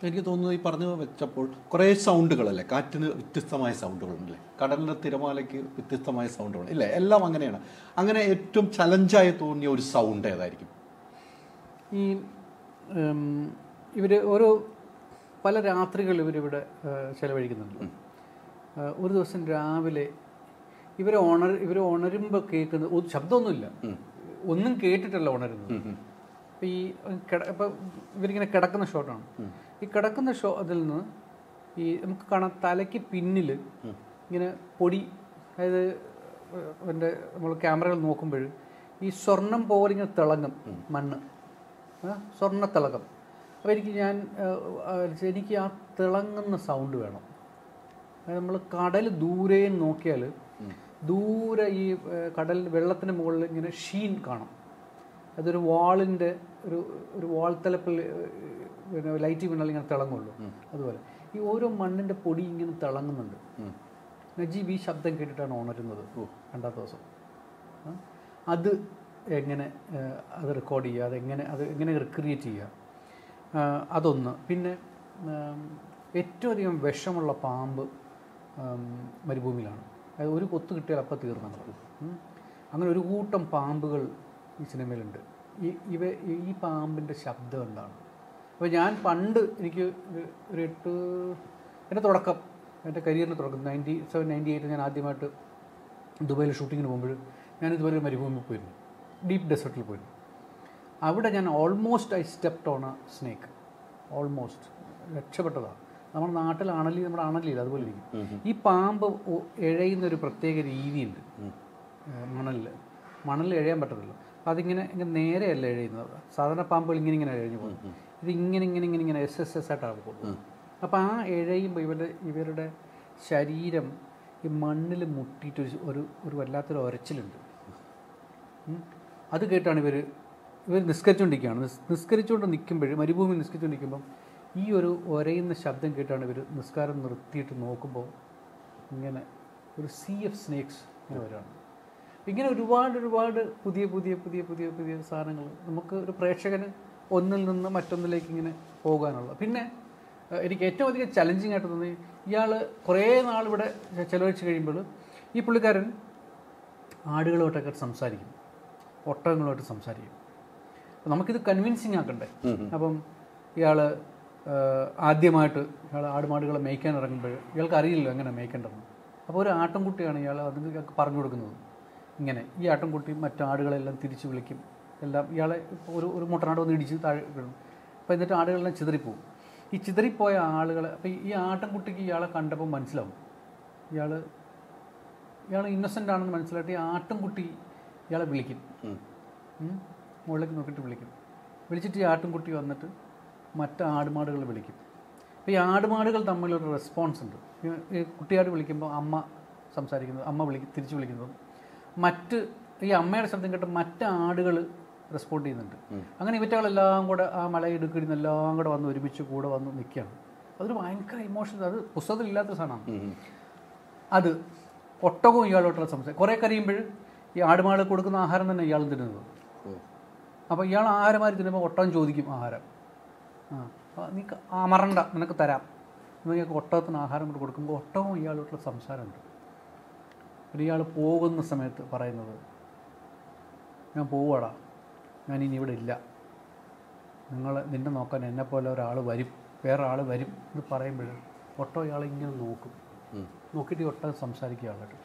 എനിക്ക് തോന്നുന്നു ഈ പറഞ്ഞു വെച്ചപ്പോൾ കുറേ സൗണ്ടുകളല്ലേ കാറ്റിന് വ്യത്യസ്തമായ സൗണ്ടുകളുണ്ടല്ലേ കടലിൻ്റെ തിരമാലയ്ക്ക് വ്യത്യസ്തമായ സൗണ്ടുകൾ ഇല്ലേ എല്ലാം അങ്ങനെയാണ് അങ്ങനെ ഏറ്റവും ചലഞ്ചായി തോന്നിയ ഒരു സൗണ്ട് ഏതായിരിക്കും ഈ ഇവർ ഓരോ പല രാത്രികൾ ഇവരിവിടെ ഏഹ്, ചെലവഴിക്കുന്നുണ്ട് ഏഹ്, ഒരു ദിവസം രാവിലെ ഇവരെ ഉണർ ഇവർ ഉണരുമ്പോൾ കേൾക്കുന്നത് ഒരു ശബ്ദമൊന്നുമില്ല ഒന്നും കേട്ടിട്ടല്ല ഉണരുന്നത് അപ്പോൾ ഈ കിട ഇപ്പം ഇവരിങ്ങനെ കിടക്കുന്ന ഷോട്ടാണ് ഈ കിടക്കുന്ന ഷോ അതിൽ നിന്ന് ഈ നമുക്ക് കാണാം തലയ്ക്ക് പിന്നിൽ ഇങ്ങനെ പൊടി അതായത് എൻ്റെ നമ്മൾ ക്യാമറകൾ നോക്കുമ്പോൾ ഈ സ്വർണം പോലെ ഇങ്ങനെ തിളങ്ങും മണ്ണ് ആ, സ്വർണ്ണ തിളക്കം അപ്പോൾ എനിക്ക് ഞാൻ ആ, ആ, എനിക്ക് ആ തിളങ്ങുന്ന സൗണ്ട് വേണം അതായത് നമ്മൾ കടൽ ദൂരെ നോക്കിയാൽ ദൂരെ ഈ ഏ, കടൽ വെള്ളത്തിന് മുകളിൽ ഇങ്ങനെ ഷീൻ കാണാം അതൊരു വാളിൻ്റെ ഒരു ഒരു വാൾ തലപ്പിൽ ഏ, പിന്നെ ലൈറ്റ് വീണാൽ ഇങ്ങനെ തിളങ്ങുള്ളൂ അതുപോലെ ഈ ഓരോ മണ്ണിൻ്റെ പൊടി ഇങ്ങനെ തിളങ്ങുന്നുണ്ട് നജീബ് ഈ ശബ്ദം കേട്ടിട്ടാണ് ഉണരുന്നത് രണ്ടാമത്തെ ദിവസം ആ? അത് എങ്ങനെ ആ, അത് റെക്കോർഡ് ചെയ്യുക അതെങ്ങനെ അത് എങ്ങനെ റിക്രിയേറ്റ് ചെയ്യുക ആ, അതൊന്ന് പിന്നെ ആം, ഏറ്റവും അധികം വിഷമുള്ള പാമ്പ് ആം, മരുഭൂമിയിലാണ് അതായത് ഒരു കൊത്ത് കിട്ടിയാൽ അപ്പം തീർന്നു ഉം. അങ്ങനെ ഒരു കൂട്ടം പാമ്പുകൾ ഈ സിനിമയിലുണ്ട് ഈ ഇവ ഈ പാമ്പിൻ്റെ ശബ്ദം എന്താണ് അപ്പോൾ ഞാൻ പണ്ട് എനിക്ക് ഒരു- ഒരു എട്ട് എൻ്റെ തുടക്കം എൻ്റെ കരിയറിൻ്റെ തുടക്കം നയൻറ്റി സെവൻ നയൻറ്റി എയ്റ്റ് ഞാൻ ആദ്യമായിട്ട് ദുബായിൽ ഷൂട്ടിങ്ങിന് പോകുമ്പോൾ ഞാൻ ഇതുപോലെ ഒരു മരുഭൂമിയിൽ പോയിരുന്നു ഡീപ്പ് ഡെസേർട്ടിൽ പോയിരുന്നു അവിടെ ഞാൻ almost I stepped on a snake almost രക്ഷപ്പെട്ടതാണ് നമ്മുടെ നാട്ടിൽ അണലി നമ്മുടെ അണലില്ല അതുപോലെ ഇരിക്കും ഈ പാമ്പ് ഒ- എഴയുന്ന ഒരു പ്രത്യേക രീതിയുണ്ട് മണലിൽ മണലിൽ എഴയാൻ പറ്റത്തില്ല അതിങ്ങനെ ഇങ്ങനെ നേരെയല്ല എഴയുന്നത് സാധാരണ പാമ്പുകൾ ഇങ്ങനെ ഇങ്ങനെ എഴഞ്ഞു പോകും ഇത് ഇങ്ങനെ ഇങ്ങനെ ഇങ്ങനെ ഇങ്ങനെ എസ് എസ് എസ് ആയിട്ടാണ് പോകുന്നത് അപ്പോൾ ആ എഴയുമ്പോൾ ഇവരുടെ ഇവരുടെ ശരീരം ഈ മണ്ണിൽ മുട്ടിയിട്ട് ഒരു ഒരു ഒരു വല്ലാത്തൊരു ഒരച്ചിലുണ്ട് ഉം. അത് കേട്ടാണ് ഇവർ ഇവർ നിസ്കരിച്ചുകൊണ്ടിരിക്കുകയാണ് നിസ് നിസ്കരിച്ചുകൊണ്ട് നിൽക്കുമ്പോൾ മരുഭൂമി നിസ്കരിച്ചുകൊണ്ട് നിൽക്കുമ്പം ഈ ഒരു ഒരയുന്ന ശബ്ദം കേട്ടാണ് ഇവർ നിസ്കാരം നിർത്തിയിട്ട് നോക്കുമ്പോൾ ഇങ്ങനെ ഒരു സി എഫ് സ്നേക്സ് ഇങ്ങനെ വരികയാണ് ഇങ്ങനെ ഒരുപാട് ഒരുപാട് പുതിയ പുതിയ പുതിയ പുതിയ പുതിയ സാധനങ്ങൾ നമുക്ക് ഒരു പ്രേക്ഷകന് ഒന്നിൽ നിന്ന് മറ്റൊന്നിലേക്ക് ഇങ്ങനെ പോകാനുള്ള പിന്നെ ഏഹ്, എനിക്ക് ഏറ്റവും അധികം ചലഞ്ചിങ് ആയിട്ട് തോന്നി ഇയാൾ കുറേ നാൾ ഇവിടെ ചിലവഴിച്ച് കഴിയുമ്പോൾ ഈ പുള്ളിക്കാരൻ ആടുകളുമായിട്ടൊക്കെ സംസാരിക്കും ഒട്ടകങ്ങളുമായിട്ട് സംസാരിക്കും അപ്പം നമുക്കിത് കൺവിൻസിങ് ആക്കണ്ടേ അപ്പം ഇയാൾ ആദ്യമായിട്ട് ഇയാൾ ആടുമാടുകളെ മേയ്ക്കാൻ ഇറങ്ങുമ്പോൾ ഇയാൾക്ക് അറിയില്ലല്ലോ എങ്ങനെ മേയ്ക്കേണ്ടതെന്ന് അപ്പോൾ ഒരു ആട്ടിൻകുട്ടിയാണ് ഇയാൾ അതിന് ഇയാൾക്ക് പറഞ്ഞു കൊടുക്കുന്നത് ഇങ്ങനെ ഈ ആട്ടിൻകുട്ടി മറ്റാടുകളെല്ലാം തിരിച്ച് വിളിക്കും എല്ലാം ഇയാളെ ഇപ്പോൾ ഒരു ഒരു മുട്ടനാട് വന്ന് ഇടിച്ച് താഴെ വീഴും അപ്പോൾ എന്നിട്ട് ആടുകളെല്ലാം ചിതറിപ്പോവും ഈ ചിതറിപ്പോയ ആളുകളെ അപ്പോൾ ഈ ആട്ടിൻകുട്ടിക്ക് ഇയാളെ കണ്ടപ്പോൾ മനസ്സിലാവും ഇയാൾ ഇയാൾ ഇന്നസെൻ്റ് ആണെന്ന് മനസ്സിലായിട്ട് ഈ ആട്ടിൻകുട്ടി ഇയാളെ വിളിക്കും ഉം. മുകളിലേക്ക് നോക്കിയിട്ട് വിളിക്കും വിളിച്ചിട്ട് ഈ ആട്ടിൻകുട്ടി വന്നിട്ട് മറ്റ് ആടുമാടുകൾ വിളിക്കും അപ്പോൾ ഈ ആടുമാടുകൾ തമ്മിലൊരു റെസ്പോൺസ് ഉണ്ട് ഈ- ഈ കുട്ടിയാട് വിളിക്കുമ്പോൾ അമ്മ സംസാരിക്കുന്നത് അമ്മ വിളി തിരിച്ച് വിളിക്കുന്നതും മറ്റ് ഈ അമ്മയുടെ ശബ്ദം കേട്ട് മറ്റ് ആടുകൾ റെസ്പോണ്ട് ചെയ്യുന്നുണ്ട് അങ്ങനെ ഇവറ്റകളെല്ലാം കൂടെ ആ മലയിടുക്കിൽ നിന്നെല്ലാം കൂടെ വന്ന് ഒരുമിച്ച് കൂടെ വന്ന് നിൽക്കുകയാണ് അതൊരു ഭയങ്കര ഇമോഷൻ അത് പുസ്തകത്തിൽ ഇല്ലാത്ത സാധനമാണ് അത് ഒട്ടകവും ഇയാളോട്ടുള്ള സംസാരം കുറേ കരയുമ്പോൾ ഈ ആടുമാട് കൊടുക്കുന്ന ആഹാരം തന്നെ ഇയാൾ തിന്നുന്നത് അപ്പോൾ ഇയാൾ ആഹാരമാരി തിന്നുമ്പോൾ ഒട്ടകം ചോദിക്കും ആഹാരം ആ അപ്പോൾ നീ ക- അമറണ്ട നിനക്ക് തരാം എന്ന് ഇയാൾക്ക് ഒട്ടകത്തിന് ആഹാരം കൊണ്ട് കൊടുക്കുമ്പോൾ ഒട്ടകവും ഇയാളോട്ടുള്ള സംസാരമുണ്ട് പിന്നെ ഇയാൾ പോകുന്ന സമയത്ത് പറയുന്നത് ഞാൻ പോവാടാ ഞാൻ ഇനി ഇവിടെ ഇല്ല നിങ്ങൾ നിന്നെ നോക്കാൻ എന്നെ പോലെ ഒരാൾ വരും വേറെ ആൾ വരും എന്ന് പറയുമ്പോൾ ഒട്ടോ ഇയാളെ ഇങ്ങനെ നോക്കും നോക്കിയിട്ട് ഈ ഒട്ടകം സംസാരിക്കുക ആളായിട്ട്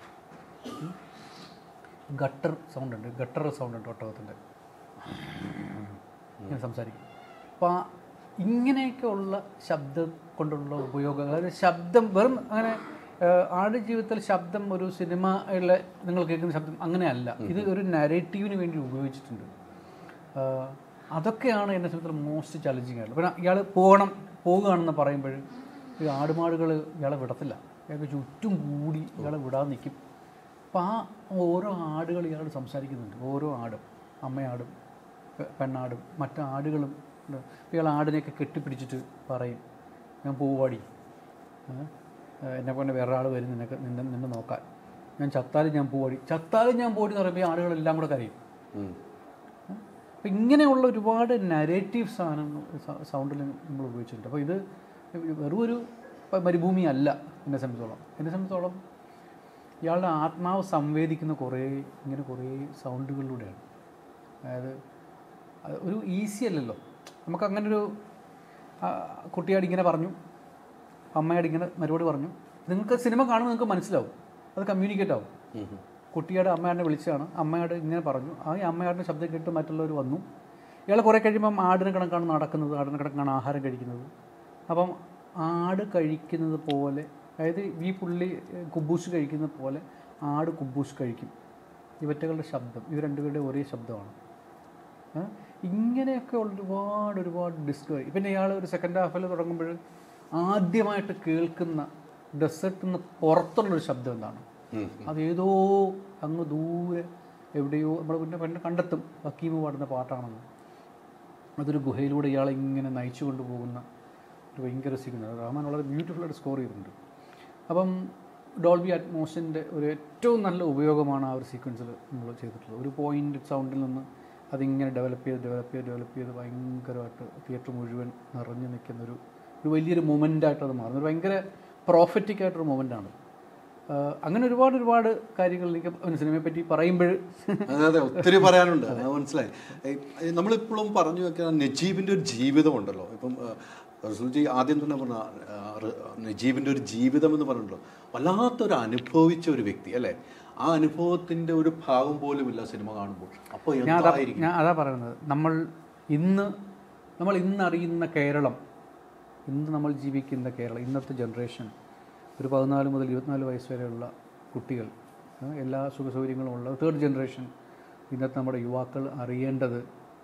ഗട്ടർ സൗണ്ട് ഉണ്ട് ഗട്ടർ സൗണ്ട് ഉണ്ട് ഒട്ടകത്തിൻ്റെ ഇങ്ങനെ സംസാരിക്കും അപ്പോൾ ആ ഇങ്ങനെയൊക്കെയുള്ള ശബ്ദം കൊണ്ടുള്ള ഉപയോഗങ്ങൾ അതായത് ശബ്ദം വെറും അങ്ങനെ ഏഹ്, ആട് ജീവിതത്തിൽ ശബ്ദം ഒരു സിനിമയിലെ നിങ്ങൾ കേൾക്കുന്ന ശബ്ദം അങ്ങനെയല്ല ഇത് ഒരു നരേറ്റീവിന് വേണ്ടി ഉപയോഗിച്ചിട്ടുണ്ട് ആഹ്, അതൊക്കെയാണ് എന്നെ സംബന്ധിച്ചിടത്തോളം മോസ്റ്റ് ചലഞ്ചിങ് ആയിട്ടുള്ളത് പിന്നെ ഇയാൾ പോകണം പോകുകയാണെന്ന് പറയുമ്പോൾ ഈ ആടുമാടുകൾ ഇയാളെ വിടത്തില്ല ഇയാൾക്ക് ചുറ്റും കൂടി ഇയാളെ വിടാതെ നിൽക്കും അപ്പോൾ ആ ഓരോ ആടുകൾ ഇയാൾ സംസാരിക്കുന്നുണ്ട് ഓരോ ആടും അമ്മയാടും പെ- പെണ്ണാടും മറ്റു ആടുകളും ഉണ്ട് അപ്പോൾ ഇയാൾ ആടിനെയൊക്കെ കെട്ടിപ്പിടിച്ചിട്ട് പറയും ഞാൻ പോവാടി എന്നെ പോലെ വേറെ ആൾ വരും നിനക്ക് നിന്നെ നിന്നെ നോക്കാൻ ഞാൻ ചത്താലും ഞാൻ പോവാടി ചത്താലും ഞാൻ പോടി എന്ന് പറയുമ്പോൾ ഈ ആടുകളെല്ലാം കൂടെ കരയും അപ്പോൾ ഇങ്ങനെയുള്ള ഒരുപാട് നരേറ്റീവ് സാധനങ്ങൾ സൗണ്ടിൽ നമ്മൾ ഉപയോഗിച്ചിട്ടുണ്ട് അപ്പോൾ ഇത് വെറും ഒരു പ- മരുഭൂമി അല്ല എന്നെ സംബന്ധിച്ചോളം എന്നെ സംബന്ധിച്ചോളം ഇയാളുടെ ആത്മാവ് സംവേദിക്കുന്ന കുറേ ഇങ്ങനെ കുറേ സൗണ്ടുകളിലൂടെയാണ് അതായത് അത് ഒരു ഈസി അല്ലല്ലോ നമുക്ക് അങ്ങനെ ഒരു കുട്ടിയാട് ഇങ്ങനെ പറഞ്ഞു അമ്മയോട് ഇങ്ങനെ മറുപടി പറഞ്ഞു നിങ്ങൾക്ക് സിനിമ കാണുമ്പോൾ നിങ്ങൾക്ക് മനസ്സിലാവും അത് കമ്മ്യൂണിക്കേറ്റ് ആവും കുട്ടിയുടെ അമ്മയാടിനെ വിളിച്ചതാണ് അമ്മയോട് ഇങ്ങനെ പറഞ്ഞു ആ ഈ അമ്മയാടിൻ്റെ ശബ്ദം കേട്ട് മറ്റുള്ളവർ വന്നു ഇയാൾ കുറേ കഴിയുമ്പം ആടിന് കണക്കാണ് നടക്കുന്നത് ആടിന് കണക്കാണ് ആഹാരം കഴിക്കുന്നത് അപ്പം ആട് കഴിക്കുന്നത് പോലെ അതായത് ഈ പുള്ളി ഏഹ്, കുബൂസ് കഴിക്കുന്നത് പോലെ ആട് കുബൂസ് കഴിക്കും ഇവറ്റകളുടെ ശബ്ദം ഇവർ രണ്ടുപേരുടെ ഒരേ ശബ്ദമാണ് ഏ? ഇങ്ങനെയൊക്കെ ഉള്ള ഒരുപാട് ഒരുപാട് ഡിസ്കവറി പിന്നെ ഇയാൾ ഒരു സെക്കൻഡ് ഹാഫിൽ തുടങ്ങുമ്പോൾ ആദ്യമായിട്ട് കേൾക്കുന്ന ഡെസേർട്ടിൽ നിന്ന് പുറത്തുള്ളൊരു ശബ്ദം എന്താണ് അതേതോ അങ്ങ് ദൂരെ എവിടെയോ നമ്മൾ പിന്നെ പിന്നെ കണ്ടെത്തും ഹക്കീമ് പാടുന്ന പാട്ടാണെന്ന് അതൊരു ഗുഹയിലൂടെ ഇയാളെ ഇങ്ങനെ നയിച്ചു കൊണ്ടുപോകുന്ന ഒരു ഭയങ്കര സീക്വൻസ് റഹ്മാൻ വളരെ ബ്യൂട്ടിഫുൾ ആയിട്ട് സ്കോർ ചെയ്തിട്ടുണ്ട് അപ്പം ഡോൾബി അറ്റ്മോസിൻ്റെ ഒരു ഏറ്റവും നല്ല ഉപയോഗമാണ് ആ ഒരു സീക്വൻസിൽ നമ്മൾ ചെയ്തിട്ടുള്ളത് ഒരു പോയിൻ്റ് സൗണ്ടിൽ നിന്ന് അതിങ്ങനെ ഡെവലപ്പ് ചെയ്ത് ഡെവലപ്പ് ചെയ്ത് ഡെവലപ്പ് ചെയ്ത് ഭയങ്കരമായിട്ട് തിയേറ്റർ മുഴുവൻ നിറഞ്ഞു നിൽക്കുന്ന ഒരു ഒരു വലിയൊരു മൊമെൻ്റായിട്ട് അത് മാറുന്നു ഒരു ഭയങ്കര പ്രോഫറ്റിക് ആയിട്ടൊരു മൊമെൻ്റാണ് അങ്ങനെ ഒരുപാട് ഒരുപാട് കാര്യങ്ങൾ എനിക്ക് ഒരു സിനിമയെ പറ്റി പറയുമ്പോൾ അതെ അതെ ഒത്തിരി പറയാനുണ്ട് അത് മനസ്സിലായി ഏയ്, ഏയ്, നമ്മളിപ്പോഴും പറഞ്ഞു വെക്കുന്ന നജീബിൻ്റെ ഒരു ജീവിതം ഉണ്ടല്ലോ ഇപ്പം ആ, റസൂൽജി ആദ്യം തന്നെ പറഞ്ഞ ആ, റ്- നജീബിൻ്റെ ഒരു ജീവിതം എന്ന് പറഞ്ഞല്ലോ വല്ലാത്തൊരു അനുഭവിച്ച ഒരു വ്യക്തി അല്ലേ ആ അനുഭവത്തിൻ്റെ ഒരു ഭാഗം പോലും ഇല്ല സിനിമ കാണുമ്പോൾ അപ്പോൾ ഞാൻ അതാ എന്തായിരിക്കും ഞാൻ അതാ പറയുന്നത് നമ്മൾ ഇന്ന് നമ്മൾ ഇന്ന് അറിയുന്ന കേരളം ഇന്ന് നമ്മൾ ജീവിക്കുന്ന കേരളം ഇന്നത്തെ ജനറേഷൻ ഒരു പതിനാല് മുതൽ ഇരുപത്തിനാല് വയസ്സ് വരെയുള്ള കുട്ടികൾ ആ, എല്ലാ സുഖസൗകര്യങ്ങളും ഉള്ള തേർഡ് ജനറേഷൻ ഇന്നത്തെ നമ്മുടെ യുവാക്കൾ അറിയേണ്ടത്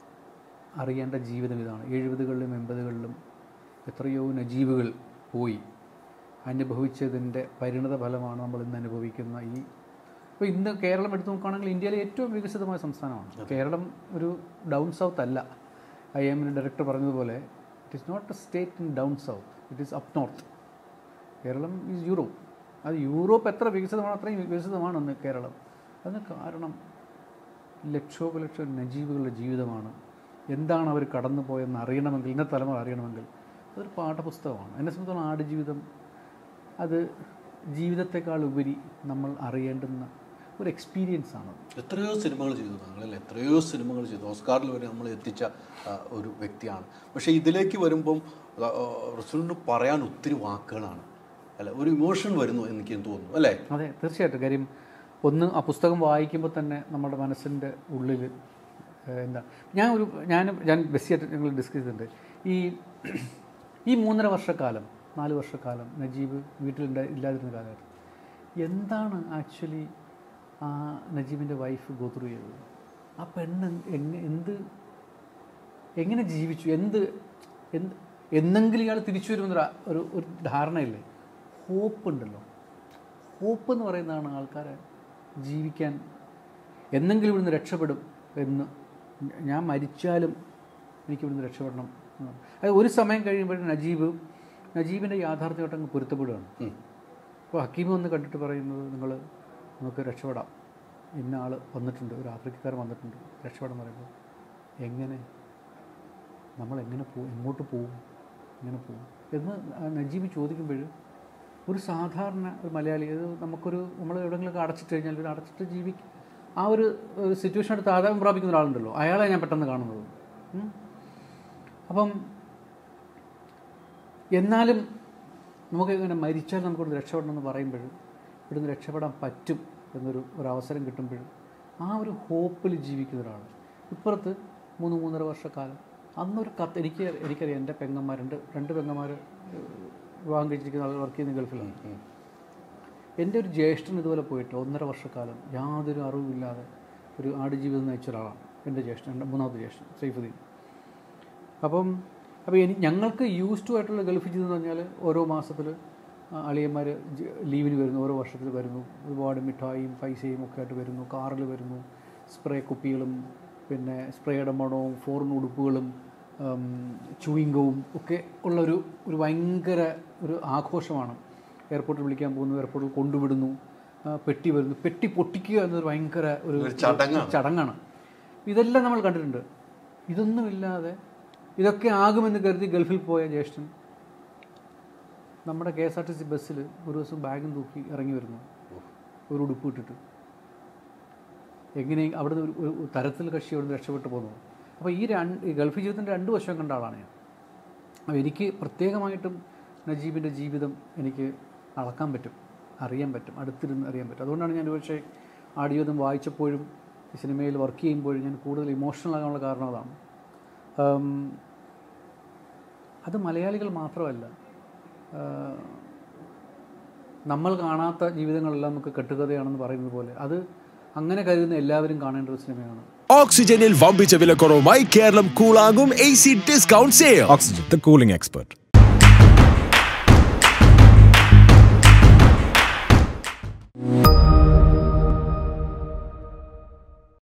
അറിയേണ്ട ജീവിതം ഇതാണ് എഴുപതുകളിലും എൺപതുകളിലും എത്രയോ നജീബുകൾ പോയി അനുഭവിച്ചതിൻ്റെ പരിണത ഫലമാണ് നമ്മൾ ഇന്ന് അനുഭവിക്കുന്ന ഈ ഇപ്പോൾ ഇന്ന് കേരളം എടുത്തു നോക്കുകയാണെങ്കിൽ ഇന്ത്യയിലെ ഏറ്റവും വികസിതമായ സംസ്ഥാനമാണ് കേരളം ഒരു ഡൗൺ സൗത്ത് അല്ല ഐ എമ്മിൻ്റെ ഡയറക്ടർ പറഞ്ഞതുപോലെ it is not a state in down south it is up north Keralam is Europe അത് യൂറോപ്പ് എത്ര വികസിതമാണ് അത്രയും വികസിതമാണ് ഇന്ന് കേരളം അതിന് കാരണം ലക്ഷോപലക്ഷം നജീബുകളുടെ ജീവിതമാണ് എന്താണ് അവർ കടന്നു പോയെന്ന് അറിയണമെങ്കിൽ ഇന്നത്തെ തലമുറ അറിയണമെങ്കിൽ അതൊരു പാഠപുസ്തകമാണ് എന്നെ സംബന്ധിച്ചിടത്തോളം ആടുജീവിതം അത് ജീവിതത്തെക്കാൾ ഉപരി നമ്മൾ അറിയേണ്ടുന്ന ഒരു എക്സ്പീരിയൻസ് ആണ് എത്രയോ സിനിമകൾ ചെയ്തു താങ്കളല്ലേ എത്രയോ സിനിമകൾ ചെയ്തു ഓസ്കാറിൽ വരെ നമ്മൾ എത്തിച്ച ആ, ഒരു വ്യക്തിയാണ് പക്ഷേ ഇതിലേക്ക് വരുമ്പം ആ, ആ, റസൂലിന് പറയാൻ ഒത്തിരി വാക്കുകളാണ് അല്ല ഒരു ഇമോഷൻ വരുന്നു എനിക്ക് തോന്നുന്നു അല്ലേ അതെ തീർച്ചയായിട്ടും കാര്യം ഒന്ന് ആ പുസ്തകം വായിക്കുമ്പോൾ തന്നെ നമ്മുടെ മനസ്സിൻ്റെ ഉള്ളിൽ ഏഹ്, എന്താ ഞാൻ ഒരു ഞാൻ ഞാൻ ബസ്സിയായിട്ട് ഞങ്ങൾ ഡിസ്കസ് ചെയ്തിട്ടുണ്ട് ഈ ഈ മൂന്നര വർഷക്കാലം നാല് വർഷക്കാലം നജീബ് വീട്ടിലുണ്ട ഇല്ലാതിരുന്ന കാലഘട്ടം എന്താണ് ആക്ച്വലി ആ നജീബിൻ്റെ വൈഫ് ഗോത്രൂ ചെയ്തത് ആ പെണ്ണ് എങ്ങനെ എന്ത് എങ്ങനെ ജീവിച്ചു എന്ത് എന്ത് എന്നെങ്കിലും ഇയാൾ തിരിച്ചു വരുമെന്നൊരു ആ- ഒരു ഒരു ധാരണയില്ലേ ഹോപ്പ് ഉണ്ടല്ലോ ഹോപ്പ് എന്ന് പറയുന്നതാണ് ആൾക്കാരെ ജീവിക്കാൻ എന്നെങ്കിലും ഇവിടുന്ന് രക്ഷപ്പെടും എന്ന് ഞാൻ മരിച്ചാലും എനിക്ക് ഇവിടുന്ന് രക്ഷപ്പെടണം എന്ന്. അത് ഒരു സമയം കഴിയുമ്പോഴും നജീബ് നജീബിൻ്റെ യാഥാർത്ഥ്യമായിട്ട് അങ്ങ് പൊരുത്തപ്പെടുകയാണ് ഉം. അപ്പോൾ ഹക്കീം വന്ന് കണ്ടിട്ട് പറയുന്നത് നിങ്ങൾ നമുക്ക് രക്ഷപ്പെടാം ഇന്ന ആൾ വന്നിട്ടുണ്ട് ഒരു ആഫ്രിക്കക്കാരൻ വന്നിട്ടുണ്ട് രക്ഷപ്പെടാൻ പറയുമ്പോൾ എങ്ങനെ നമ്മൾ എങ്ങനെ പോകും എങ്ങോട്ട് പോകും എങ്ങനെ പോകും എന്ന് ആ നജീബ് ചോദിക്കുമ്പോൾ ഒരു സാധാരണ ഒരു മലയാളി അത് നമുക്കൊരു നമ്മൾ എവിടെയെങ്കിലുമൊക്കെ അടച്ചിട്ട് കഴിഞ്ഞാൽ ഒരു അടച്ചിട്ട് ജീവിക്കും ആ ഒരു സിറ്റുവേഷൻ എടുത്ത് ആദായം പ്രാപിക്കുന്ന ഒരാളുണ്ടല്ലോ അയാളെ ഞാൻ പെട്ടെന്ന് കാണുന്നത് ഉം. അപ്പം എന്നാലും നമുക്ക് ഇങ്ങനെ മരിച്ചാൽ നമുക്കിവിടുന്ന് രക്ഷപ്പെടണം എന്ന് പറയുമ്പോഴും ഇവിടുന്ന് രക്ഷപ്പെടാൻ പറ്റും എന്നൊരു ഒരു അവസരം കിട്ടുമ്പോഴും ആ ഒരു ഹോപ്പിൽ ജീവിക്കുന്ന ഒരാൾ ഇപ്പുറത്ത് മൂന്ന് മൂന്നര വർഷക്കാലം അന്നൊരു കത്ത് എനിക്ക് എനിക്കറിയാം എൻ്റെ പെങ്ങന്മാരുണ്ട് രണ്ട് പെങ്ങന്മാർ വിവാഹം കഴിച്ചിരിക്കുന്ന ആൾ വർക്ക് ചെയ്യുന്ന ഗൾഫിലാണ് ഉം. എൻ്റെ ഒരു ജ്യേഷ്ഠൻ ഇതുപോലെ പോയിട്ട് ഒന്നര വർഷക്കാലം യാതൊരു അറിവില്ലാതെ ഒരു ആടുജീവിതം നയിച്ച ഒരാളാണ് എൻ്റെ ജ്യേഷ്ഠൻ എൻ്റെ മൂന്നാമത്തെ ജ്യേഷ്ഠൻ സൈഫുദ്ദീൻ അപ്പം അപ്പോൾ എനി ഞങ്ങൾക്ക് യൂസ് ടു ആയിട്ടുള്ള ഗൾഫ് ജീവിതം എന്ന് പറഞ്ഞാൽ ഓരോ മാസത്തിൽ അളിയന്മാർ ലീവിന് വരുന്നു ഓരോ വർഷത്തിൽ വരുന്നു ഒരുപാട് മിഠായിയും പൈസയും ഒക്കെ ആയിട്ട് വരുന്നു കാറിൽ വരുന്നു സ്പ്രേ കുപ്പികളും പിന്നെ സ്പ്രേയുടെ മണവും ഫോറിൻ ഉടുപ്പുകളും ചൂയിങ്കവും ഒക്കെ ഉള്ളൊരു ഒരു ഭയങ്കര ഒരു ആഘോഷമാണ് എയർപോർട്ടിൽ വിളിക്കാൻ പോകുന്നു എയർപോർട്ടിൽ കൊണ്ടുവിടുന്നു ആ, പെട്ടി വരുന്നു പെട്ടി പൊട്ടിക്കുക എന്നൊരു ഭയങ്കര ഒരു ഒരു ചടങ്ങാണ്. ചടങ്ങാണ് ഇതെല്ലാം നമ്മൾ കണ്ടിട്ടുണ്ട് ഇതൊന്നുമില്ലാതെ ഇതൊക്കെ ആകുമെന്ന് കരുതി ഗൾഫിൽ പോയ ജ്യേഷ്ഠൻ നമ്മുടെ K S R T C ബസ്സിൽ ഒരു ദിവസം ബാഗും തൂക്കി ഇറങ്ങി വരുന്നു ഒരു ഉടുപ്പ് ഇട്ടിട്ട് എങ്ങനെ അവിടുന്ന് ഒരു ഒരു തരത്തിൽ കക്ഷി അവിടുന്ന് രക്ഷപ്പെട്ടു പോകുന്നു അപ്പോൾ ഈ രണ്ട് ഈ ഗൾഫ് ജീവിതത്തിൻ്റെ രണ്ട് വശം കണ്ട ആളാണ് ഞാൻ അപ്പോൾ എനിക്ക് പ്രത്യേകമായിട്ടും നജീബിൻ്റെ ജീവിതം എനിക്ക് അളക്കാൻ പറ്റും അറിയാൻ പറ്റും അടുത്തിരുന്ന് അറിയാൻ പറ്റും അതുകൊണ്ടാണ് ഞാൻ ഒരുപക്ഷെ ആ ജീവിതം വായിച്ചപ്പോഴും ഈ സിനിമയിൽ വർക്ക് ചെയ്യുമ്പോഴും ഞാൻ കൂടുതൽ ഇമോഷണൽ ആകാനുള്ള കാരണം അതാണ് ഉം, അത് മലയാളികൾ മാത്രമല്ല ആ, നമ്മൾ കാണാത്ത ജീവിതങ്ങളെല്ലാം നമുക്ക് കെട്ടുകഥയാണെന്ന് പറയുന്നത് പോലെ അത് അങ്ങനെ കരുതുന്ന എല്ലാവരും കാണേണ്ട ഒരു സിനിമയാണ് ഓക്സിജനിൽ വമ്പിച്ച വിലക്കുറവുമായി കേരളം കൂളാകും A C discount sale Oxygen, the cooling expert.